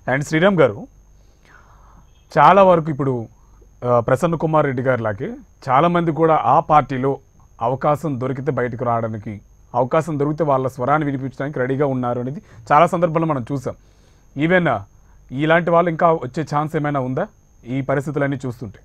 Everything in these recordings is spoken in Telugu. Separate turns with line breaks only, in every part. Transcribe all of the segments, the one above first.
అండ్ శ్రీరామ్ గారు చాలా వరకు ఇప్పుడు ఆ, ప్రసన్న కుమార్ రెడ్డి గారి లాగే చాలామంది కూడా ఆ పార్టీలో అవకాశం దొరికితే బయటకు రావడానికి అవకాశం దొరికితే వాళ్ళ స్వరాన్ని వినిపించడానికి రెడీగా ఉన్నారు అనేది చాలా సందర్భాల్లో మనం చూసాం ఈవెన్ ఇలాంటి వాళ్ళు ఇంకా వచ్చే ఛాన్స్ ఏమైనా ఉందా ఈ పరిస్థితులన్నీ చూస్తుంటే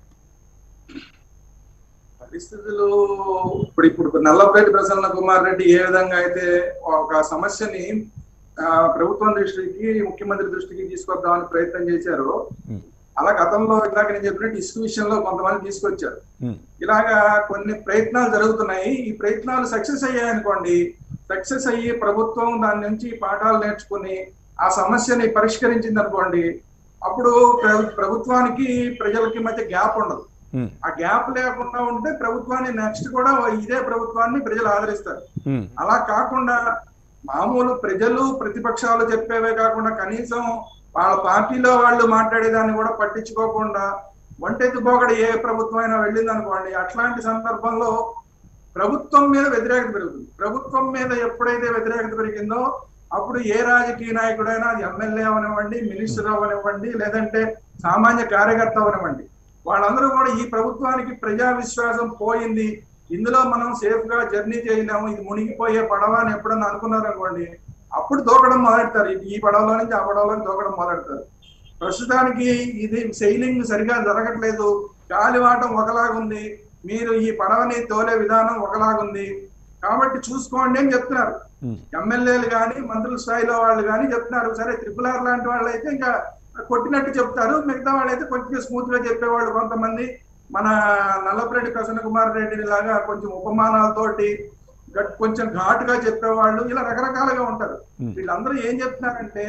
పరిస్థితులు ఇప్పుడు ఇప్పుడు నల్లపేట ప్రసన్న కుమార్ రెడ్డి ఏ విధంగా అయితే ఒక సమస్యని ఆ, ప్రభుత్వం దృష్టికి ముఖ్యమంత్రి దృష్టికి తీసుకొద్దామని ప్రయత్నం చేశారో
ఉమ్,
అలా గతంలో ఇందాక నేను చెప్పినట్టు ఇసుక విషయంలో కొంతమంది తీసుకొచ్చారు
ఉమ్,
ఇలాగా కొన్ని ప్రయత్నాలు జరుగుతున్నాయి ఈ ప్రయత్నాలు సక్సెస్ అయ్యాయి అనుకోండి సక్సెస్ అయ్యి ప్రభుత్వం దాని నుంచి పాఠాలు నేర్చుకుని ఆ సమస్యని పరిష్కరించింది అనుకోండి అప్పుడు ప్ర- ప్రభుత్వానికి ప్రజలకి మధ్య గ్యాప్ ఉండదు
ఉమ్,
ఆ గ్యాప్ లేకుండా ఉంటే ప్రభుత్వాన్ని నెక్స్ట్ కూడా ఇదే ప్రభుత్వాన్ని ప్రజలు ఆదరిస్తారు
ఉమ్,
అలా కాకుండా మామూలు ప్రజలు ప్రతిపక్షాలు చెప్పేవే కాకుండా కనీసం వాళ్ళ పార్టీలో వాళ్ళు మాట్లాడేదాన్ని కూడా పట్టించుకోకుండా ఒంటెత్తి పోగడ ఏ ప్రభుత్వం అయినా వెళ్ళింది అనుకోండి అట్లాంటి సందర్భంలో ప్రభుత్వం మీద వ్యతిరేకత పెరుగుతుంది ప్రభుత్వం మీద ఎప్పుడైతే వ్యతిరేకత పెరిగిందో అప్పుడు ఏ రాజకీయ నాయకుడైనా అది ఎమ్మెల్యే అవనివ్వండి మినిస్టర్ అవనివ్వండి లేదంటే సామాన్య కార్యకర్త అవనివ్వండి వాళ్ళందరూ కూడా ఈ ప్రభుత్వానికి ప్రజా విశ్వాసం పోయింది ఇందులో మనం సేఫ్ గా జర్నీ చేయలేము ఇది మునిగిపోయే పడవ అని ఎప్పుడన్నా అనుకున్నారు అనుకోండి అప్పుడు దూకడం మొదలెడతారు ఇది ఈ పడవలో నుంచి ఆ పడవలోకి దూకడం మొదలెడతారు ప్రస్తుతానికి ఇది సెయిలింగ్ సరిగా జరగట్లేదు గాలివాటం ఒకలాగుంది మీరు ఈ పడవని తోలే విధానం ఒకలాగుంది కాబట్టి చూసుకోండి అని చెప్తున్నారు
ఉమ్,
ఎమ్మెల్యేలు కానీ మంత్రుల స్థాయిలో వాళ్ళు కానీ చెప్తున్నారు సరే త్రిపుల్ ఆర్ లాంటి వాళ్ళు అయితే ఇంకా కొట్టినట్టు చెప్తారు మిగతా వాళ్ళు అయితే కొంచెం స్మూత్ గా చెప్పేవాళ్ళు కొంతమంది మన నల్లపరెడ్డి ప్రసన్న కుమార్ రెడ్డి లాగా కొంచెం ఉపమానాలతోటి గట్- కొంచెం ఘాటుగా చెప్పేవాళ్ళు ఇలా రకరకాలుగా ఉంటారు
ఉమ్,
వీళ్ళందరూ ఏం చెప్తున్నారంటే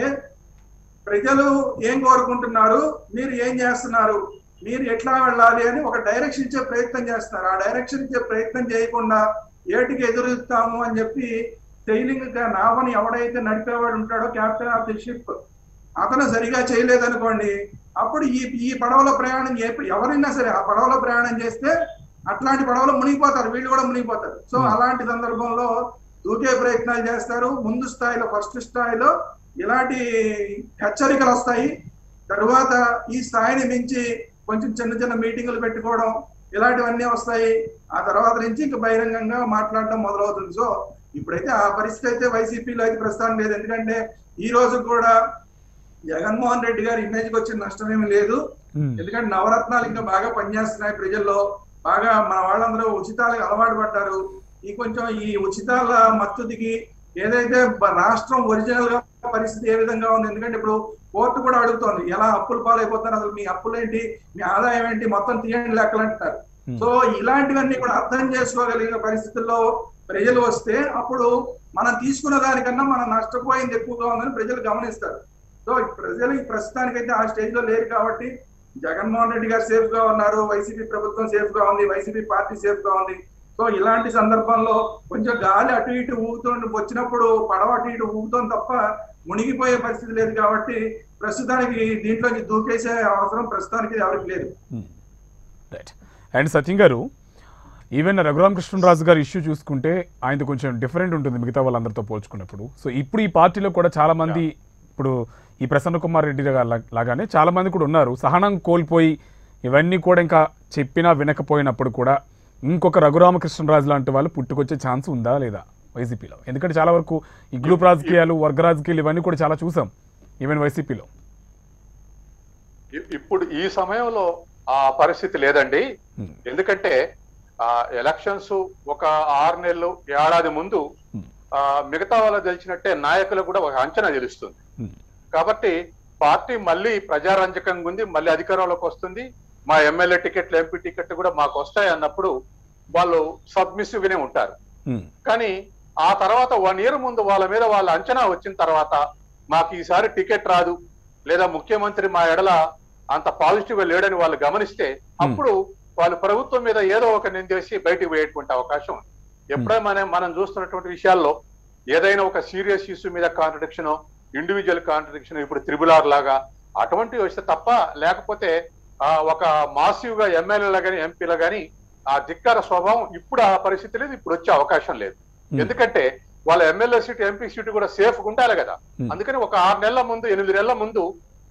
ప్రజలు ఏం కోరుకుంటున్నారు మీరు ఏం చేస్తున్నారు మీరు ఎట్లా వెళ్ళాలి అని ఒక డైరెక్షన్ ఇచ్చే ప్రయత్నం చేస్తున్నారు ఆ డైరెక్షన్ ఇచ్చే ప్రయత్నం చేయకుండా ఏటికి ఎదురుస్తాము అని చెప్పి సెయిలింగ్ నావని ఎవడైతే నడిపేవాడు ఉంటాడో కెప్టెన్ ఆఫ్ ది షిప్ అతను సరిగా చేయలేదనుకోండి అప్పుడు ఈ ఈ పడవలో ప్రయాణం చే- ఎవరైనా సరే ఆ పడవలో ప్రయాణం చేస్తే అట్లాంటి పడవలో మునిగిపోతారు వీళ్ళు కూడా మునిగిపోతారు సో
Hmm.
అలాంటి సందర్భంలో దూకే ప్రయత్నాలు చేస్తారు ముందు స్థాయిలో ఫస్ట్ స్థాయిలో ఇలాంటి హెచ్చరికలు వస్తాయి తరువాత ఈ స్థాయిని మించి కొంచెం చిన్న చిన్న మీటింగులు పెట్టుకోవడం ఇలాంటివన్నీ వస్తాయి ఆ తర్వాత నుంచి ఇంకా బహిరంగంగా మాట్లాడడం మొదలవుతుంది సో ఇప్పుడైతే ఆ పరిస్థితి అయితే వైసీపీలో అయితే ప్రస్తుతం లేదు ఎందుకంటే ఈ రోజు కూడా జగన్మోహన్ రెడ్డి గారి ఇమేజ్ కి వచ్చిన నష్టం ఏమీ లేదు
ఉమ్,
ఎందుకంటే నవరత్నాలు ఇంకా బాగా పనిచేస్తున్నాయి ప్రజల్లో బాగా మన వాళ్ళందరూ ఉచితాలకు అలవాటు పడ్డారు ఈ కొంచెం ఈ ఉచితాల మత్తుదికి ఏదైతే బ- రాష్ట్రం ఒరిజినల్ గా పరిస్థితి ఏ విధంగా ఉంది ఎందుకంటే ఇప్పుడు కోర్టు కూడా అడుగుతోంది ఎలా అప్పులు పాలైపోతున్నారు అసలు మీ అప్పులు ఏంటి మీ ఆదాయం ఏంటి మొత్తం తీయండి లెక్కలు అంటారు
ఉమ్,
సో ఇలాంటివన్నీ కూడా అర్థం చేసుకోగలిగిన పరిస్థితుల్లో ప్రజలు వస్తే అప్పుడు మనం తీసుకున్న దానికన్నా మనం నష్టపోయింది ఎక్కువగా ఉందని ప్రజలు గమనిస్తారు సో ఈ ప్రజలు ఈ ప్రస్తుతానికైతే ఆ స్టేజ్ లో లేరు కాబట్టి జగన్మోహన్ రెడ్డి గారు సేఫ్ గా ఉన్నారు వైసీపీ ప్రభుత్వం సేఫ్ గా ఉంది వైసీపీ పార్టీ సేఫ్ గా ఉంది సో ఇలాంటి సందర్భంలో కొంచెం గాలి అటు ఇటు ఊగుతూ వచ్చినప్పుడు పడవ అటు ఇటు ఊగుతుంది తప్ప మునిగిపోయే పరిస్థితి లేదు కాబట్టి ప్రస్తుతానికి దీంట్లోకి దూకేసే అవసరం ప్రస్తుతానికి ఎవరికి లేదు
రైట్ అండ్ సచిన్ గారు ఈవెన్ రఘురామ కృష్ణరాజు గారి ఇష్యూ చూసుకుంటే ఆయనది కొంచెం డిఫరెంట్ ఉంటుంది మిగతా వాళ్ళందరితో పోల్చుకున్నప్పుడు సో ఇప్పుడు ఈ పార్టీలో కూడా చాలా మంది ఇప్పుడు ఈ ప్రసన్న కుమార్ రెడ్డి లా- లాగానే చాలా మంది కూడా ఉన్నారు సహనం కోల్పోయి ఇవన్నీ కూడా ఇంకా చెప్పినా వినకపోయినప్పుడు కూడా ఇంకొక రఘురామకృష్ణరాజు లాంటి వాళ్ళు పుట్టుకొచ్చే ఛాన్స్ ఉందా లేదా వైసీపీలో ఎందుకంటే చాలా వరకు ఈ గ్రూప్ రాజకీయాలు వర్గ రాజకీయాలు ఇవన్నీ కూడా చాలా చూసాం ఈవెన్ వైసీపీలో
ఇ- ఇప్పుడు ఈ సమయంలో ఆ పరిస్థితి లేదండి
Hmm.
ఎందుకంటే ఆ ఎలక్షన్స్ ఒక ఆరు నెలలు ఏడాది ముందు
Hmm.
ఆ మిగతా వాళ్ళు తెలిసినట్టే నాయకులకు కూడా ఒక అంచనా తెలుస్తుంది
Hmm.
కాబట్టి పార్టీ మళ్ళీ ప్రజారంజకంగా ఉంది మళ్ళీ అధికారంలోకి వస్తుంది మా ఎమ్మెల్యే టికెట్లు ఎంపీ టికెట్లు కూడా మాకు వస్తాయి అన్నప్పుడు వాళ్ళు సబ్మిసివ్ గానే ఉంటారు
ఉమ్,
కానీ ఆ తర్వాత వన్ ఇయర్ ముందు వాళ్ళ మీద వాళ్ళ అంచనా వచ్చిన తర్వాత మాకు ఈసారి టికెట్ రాదు లేదా ముఖ్యమంత్రి మా ఎడల అంత పాజిటివ్ గా లేడని వాళ్ళు గమనిస్తే అప్పుడు వాళ్ళు ప్రభుత్వం మీద ఏదో ఒక నిందేసి బయటికి పోయేటువంటి అవకాశం ఉంది ఎప్పుడైనా మనం మనం చూస్తున్నటువంటి విషయాల్లో ఏదైనా ఒక సీరియస్ ఇష్యూ మీద కాంట్రడిక్షన్ ఇండివిజువల్ కాంట్రడిక్షన్ ఇప్పుడు త్రిబుల్ ఆర్ లాగా అటువంటివి వస్తే తప్ప లేకపోతే ఆ ఒక మాసివ్ గా ఎమ్మెల్యేల గాని ఎంపీల గాని ఆ ధిక్కార స్వభావం ఇప్పుడు ఆ పరిస్థితి లేదు ఇప్పుడు వచ్చే అవకాశం లేదు
Hmm.
ఎందుకంటే వాళ్ళ ఎమ్మెల్యే సీటు ఎంపీ సీటు కూడా సేఫ్ ఉండాలి కదా
Hmm.
అందుకని ఒక ఆరు నెలల ముందు ఎనిమిది నెలల ముందు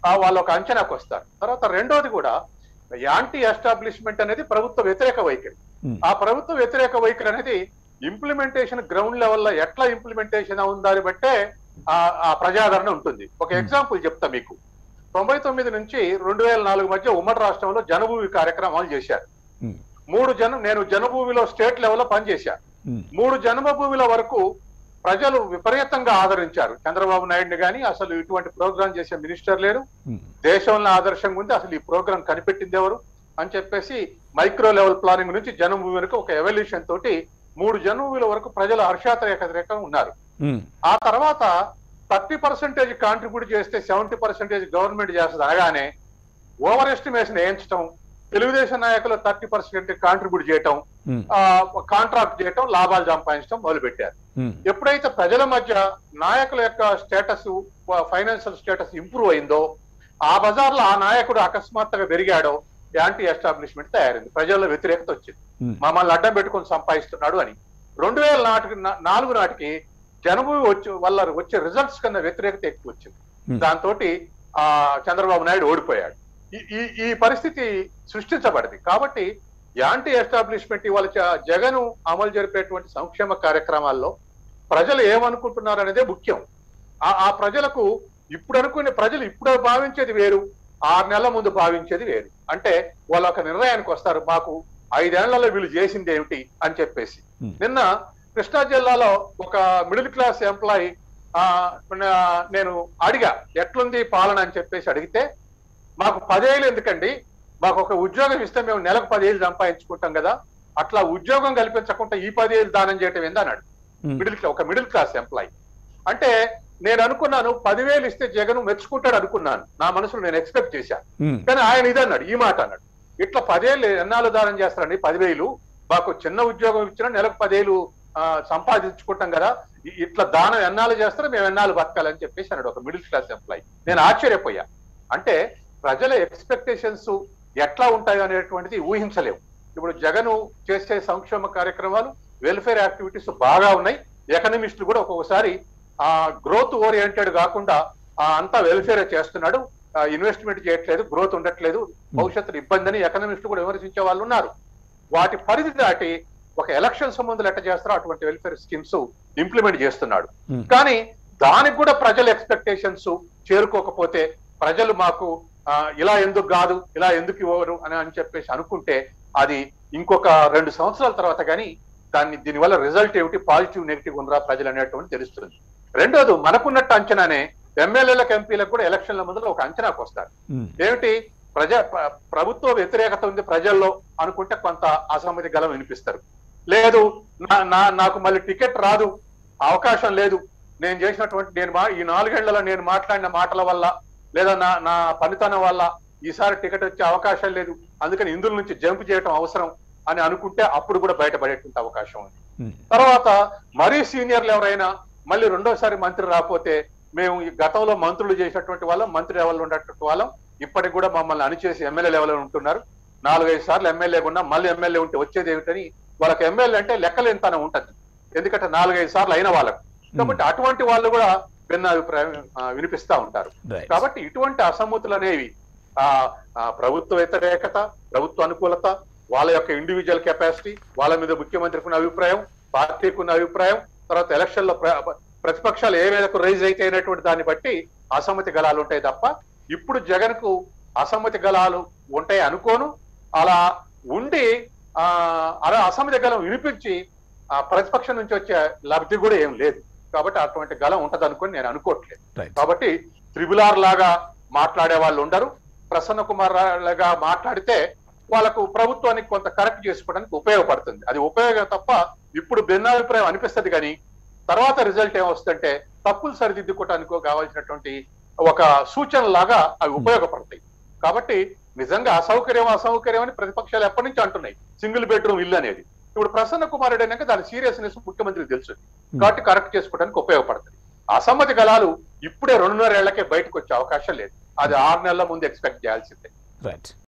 ఆ వాళ్ళు ఒక అంచనాకు వస్తారు తర్వాత రెండోది కూడా యాంటీ ఎస్టాబ్లిష్మెంట్ అనేది ప్రభుత్వ వ్యతిరేక వైఖరి
Hmm.
ఆ ప్రభుత్వ వ్యతిరేక వైఖరి అనేది ఇంప్లిమెంటేషన్ గ్రౌండ్ లెవెల్లో ఎట్లా ఇంప్లిమెంటేషన్ ఉందని బట్టే ఆ ఆ ప్రజాదరణ ఉంటుంది ఒక
Hmm.
ఎగ్జాంపుల్ చెప్తా మీకు తొంభై తొమ్మిది నుంచి రెండు వేల నాలుగు మధ్య ఉమ్మడి రాష్ట్రంలో జనభూమి కార్యక్రమాలు చేశారు
ఉమ్,
మూడు జన నేను జనభూమిలో స్టేట్ లెవెల్లో పనిచేశా
ఉమ్,
మూడు జన్మభూమిల వరకు ప్రజలు విపరీతంగా ఆదరించారు చంద్రబాబు నాయుడిని గాని అసలు ఇటువంటి ప్రోగ్రాం చేసే మినిస్టర్ లేరు
ఉమ్,
దేశంలో ఆదర్శంగా ఉంది అసలు ఈ ప్రోగ్రాం కనిపెట్టింది ఎవరు అని చెప్పేసి మైక్రో లెవెల్ ప్లానింగ్ నుంచి జన్మభూమి వరకు ఒక ఎవల్యూషన్ తోటి మూడు జన్మభూమిల వరకు ప్రజలు హర్షాతిరేకరేక ఉన్నారు
ఉమ్,
ఆ తర్వాత థర్టీ పర్సెంటేజ్ కాంట్రిబ్యూట్ చేస్తే సెవెంటీ పర్సెంటేజ్ గవర్నమెంట్ చేస్తుంది అనగానే ఓవర్ ఎస్టిమేషన్ వేయించడం తెలుగుదేశం నాయకులు థర్టీ పర్సెంట్ కాంట్రిబ్యూట్ చేయటం
ఉమ్,
కాంట్రాక్ట్ చేయటం లాభాలు సంపాదించడం మొదలు పెట్టారు
ఉమ్,
ఎప్పుడైతే ప్రజల మధ్య నాయకుల యొక్క స్టేటస్ ఫైనాన్షియల్ స్టేటస్ ఇంప్రూవ్ అయిందో ఆ బజార్లో ఆ నాయకుడు అకస్మాత్తుగా పెరిగాడో యాంటీ ఎస్టాబ్లిష్మెంట్ తయారైంది ప్రజల్లో వ్యతిరేకత వచ్చింది
ఉమ్,
మమ్మల్ని అడ్డం పెట్టుకొని సంపాదిస్తున్నాడు అని రెండు వేల నాటికి నా- నాలుగు నాటికి జనభూమి వచ్చి వల్ల వచ్చే రిజల్ట్స్ కన్నా వ్యతిరేకత ఎక్కువ వచ్చింది
Hmm.
దాంతో ఆ చంద్రబాబు నాయుడు ఓడిపోయాడు ఈ- ఈ ఈ పరిస్థితి సృష్టించబడింది కాబట్టి యాంటీ ఎస్టాబ్లిష్మెంట్ ఇవాళ జ- జగన్ అమలు జరిపేటువంటి సంక్షేమ కార్యక్రమాల్లో ప్రజలు ఏమనుకుంటున్నారు అనేదే ముఖ్యం ఆ ఆ ప్రజలకు ఇప్పుడు అనుకునే ప్రజలు ఇప్పుడు భావించేది వేరు ఆరు నెలల ముందు భావించేది వేరు అంటే వాళ్ళు ఒక నిర్ణయానికి వస్తారు మాకు ఐదేళ్లలో వీళ్ళు చేసింది ఏమిటి అని చెప్పేసి
Hmm.
నిన్న కృష్ణా జిల్లాలో ఒక మిడిల్ క్లాస్ ఎంప్లాయీ ఆ నా- నేను అడిగా ఎట్లుంది పాలన అని చెప్పేసి అడిగితే మాకు పదేళ్ళు ఎందుకండి మాకు ఒక ఉద్యోగం ఇస్తే మేము నెలకు పదేళ్ళు సంపాదించుకుంటాం కదా అట్లా ఉద్యోగం కల్పించకుండా ఈ పదేళ్ళు దానం చేయటం ఏంది అన్నాడు
ఉమ్,
మిడిల్ క్లా- ఒక మిడిల్ క్లాస్ ఎంప్లాయీ అంటే నేను అనుకున్నాను పదివేలు ఇస్తే జగన్ మెచ్చుకుంటాడు అనుకున్నాను నా మనసులో నేను ఎక్స్పెక్ట్ చేశాను
ఉమ్,
కానీ ఆయన ఇది అన్నాడు ఈ మాట అన్నాడు ఇట్లా పదేళ్ళు ఎన్నాళ్ళు దానం చేస్తారండి పదివేలు మాకు చిన్న ఉద్యోగం ఇచ్చినా నెలకు పదేళ్ళు ఆ, సంపాదించుకుంటాం కదా ఇ- ఇట్లా దానం ఎన్నాళ్ళు చేస్తారో మేము ఎన్నాళ్ళు బతకాలని చెప్పేసి అన్నాడు ఒక మిడిల్ క్లాస్ ఎంప్లాయీ నేను ఆశ్చర్యపోయా అంటే ప్రజల ఎక్స్పెక్టేషన్స్ ఎట్లా ఉంటాయో అనేటువంటిది ఊహించలేవు ఇప్పుడు జగన్ చేసే సంక్షేమ కార్యక్రమాలు వెల్ఫేర్ యాక్టివిటీస్ బాగా ఉన్నాయి ఎకనమిస్టులు కూడా ఒక్కొక్కసారి ఆ గ్రోత్ ఓరియంటెడ్ కాకుండా ఆ అంతా వెల్ఫేర్ చేస్తున్నాడు ఇన్వెస్ట్మెంట్ చేయట్లేదు గ్రోత్ ఉండట్లేదు భవిష్యత్తులో ఇబ్బంది అని ఎకనమిస్టులు కూడా విమర్శించే వాళ్ళు ఉన్నారు వాటి పరిధి దాటి ఒక ఎలక్షన్ సంబంధులు ఎట్లా చేస్తారో అటువంటి వెల్ఫేర్ స్కీమ్స్ ఇంప్లిమెంట్ చేస్తున్నాడు
Hmm.
కానీ దానికి కూడా ప్రజల ఎక్స్పెక్టేషన్స్ చేరుకోకపోతే ప్రజలు మాకు ఆ, ఇలా ఎందుకు కాదు ఇలా ఎందుకు ఇవ్వరు అని అని చెప్పేసి అనుకుంటే అది ఇంకొక రెండు సంవత్సరాల తర్వాత కానీ దాన్ని దీనివల్ల రిజల్ట్ ఏమిటి పాజిటివ్ నెగిటివ్ ఉందా ప్రజలు అనేటువంటి తెలుస్తుంది రెండోది మనకున్నట్టు అంచనానే ఎమ్మెల్యేలకు ఎంపీలకు కూడా ఎలక్షన్ల ముందు ఒక అంచనాకు వస్తారు
ఉమ్,
ఏమిటి ప్రజా ప్ర- ప్రభుత్వ వ్యతిరేకత ఉంది ప్రజల్లో అనుకుంటే కొంత అసమ్మతి గలం వినిపిస్తారు లేదు నా- నా నాకు మళ్ళీ టికెట్ రాదు అవకాశం లేదు నేను చేసినటువంటి నేను మా ఈ నాలుగేళ్లలో నేను మాట్లాడిన మాటల వల్ల లేదా నా నా పనితనం వల్ల ఈసారి టికెట్ వచ్చే అవకాశం లేదు అందుకని ఇందులో నుంచి జంప్ చేయడం అవసరం అని అనుకుంటే అప్పుడు కూడా బయటపడేటువంటి అవకాశం ఉంది
ఉమ్,
తర్వాత మరీ సీనియర్లు ఎవరైనా మళ్ళీ రెండోసారి మంత్రి రాకపోతే మేము ఈ గతంలో మంత్రులు చేసినటువంటి వాళ్ళం మంత్రి లెవెల్లో ఉన్నటువంటి వాళ్ళం ఇప్పటికి కూడా మమ్మల్ని అణిచేసి ఎమ్మెల్యే లెవెల్లో ఉంటున్నారు నాలుగైదు సార్లు ఎమ్మెల్యే ఉన్నా మళ్ళీ ఎమ్మెల్యే ఉంటే వచ్చేది ఏమిటని వాళ్ళకి ఎమ్మెల్యే అంటే లెక్కలేనితనం ఉంటది ఎందుకంటే నాలుగైదు సార్లు అయిన వాళ్ళకు కాబట్టి అటువంటి వాళ్ళు కూడా భిన్న అభిప్రాయం ఆ, వినిపిస్తా ఉంటారు
రైట్
కాబట్టి ఇటువంటి అసమ్మతులు అనేవి ఆ ఆ, ప్రభుత్వ వ్యతిరేకత ప్రభుత్వ అనుకూలత వాళ్ళ యొక్క ఇండివిజువల్ కెపాసిటీ వాళ్ళ మీద ముఖ్యమంత్రికి ఉన్న అభిప్రాయం పార్టీకి ఉన్న అభిప్రాయం తర్వాత ఎలక్షన్ లో ప్ర- ప్రతిపక్షాలు ఏ మేరకు రైజ్ అయితే అయినటువంటి దాన్ని బట్టి అసమ్మతి గలాలు ఉంటాయి తప్ప ఇప్పుడు జగన్ కు అసమ్మతి గలాలు ఉంటాయి అనుకోను అలా ఉండి ఆ అలా అసమ్మతి గలం వినిపించి ఆ ప్రతిపక్షం నుంచి వచ్చే లబ్ధి కూడా ఏం లేదు కాబట్టి అటువంటి గలం ఉంటది అనుకొని నేను అనుకోవట్లేదు
రైట్
కాబట్టి త్రిబుల్ ఆర్ లాగా మాట్లాడే వాళ్ళు ఉండరు ప్రసన్న కుమార్ లాగా మాట్లాడితే వాళ్ళకు ప్రభుత్వానికి కొంత కరెక్ట్ చేసుకోవడానికి ఉపయోగపడుతుంది అది ఉపయోగం తప్ప ఇప్పుడు భిన్నాభిప్రాయం అనిపిస్తుంది కానీ తర్వాత రిజల్ట్ ఏమొస్తుందంటే తప్పులు సరిదిద్దుకోవటానికి కావాల్సినటువంటి ఒక సూచన లాగా అవి ఉపయోగపడతాయి కాబట్టి నిజంగా అసౌకర్యం అసౌకర్యం అని ప్రతిపక్షాలు ఎప్పటి నుంచి అంటున్నాయి సింగిల్ బెడ్రూమ్ ఇల్లు అనేది ఇప్పుడు ప్రసన్న కుమార్ రెడ్డి అయినాక దాని సీరియస్నెస్ ముఖ్యమంత్రికి తెలుసు కాబట్టి కరెక్ట్ చేసుకోవడానికి ఉపయోగపడుతుంది అసమ్మతి గలాలు ఇప్పుడే రెండున్నర ఏళ్లకే బయటకు వచ్చే అవకాశం లేదు అది ఆరు నెలల ముందు ఎక్స్పెక్ట్ చేయాల్సిందే
రైట్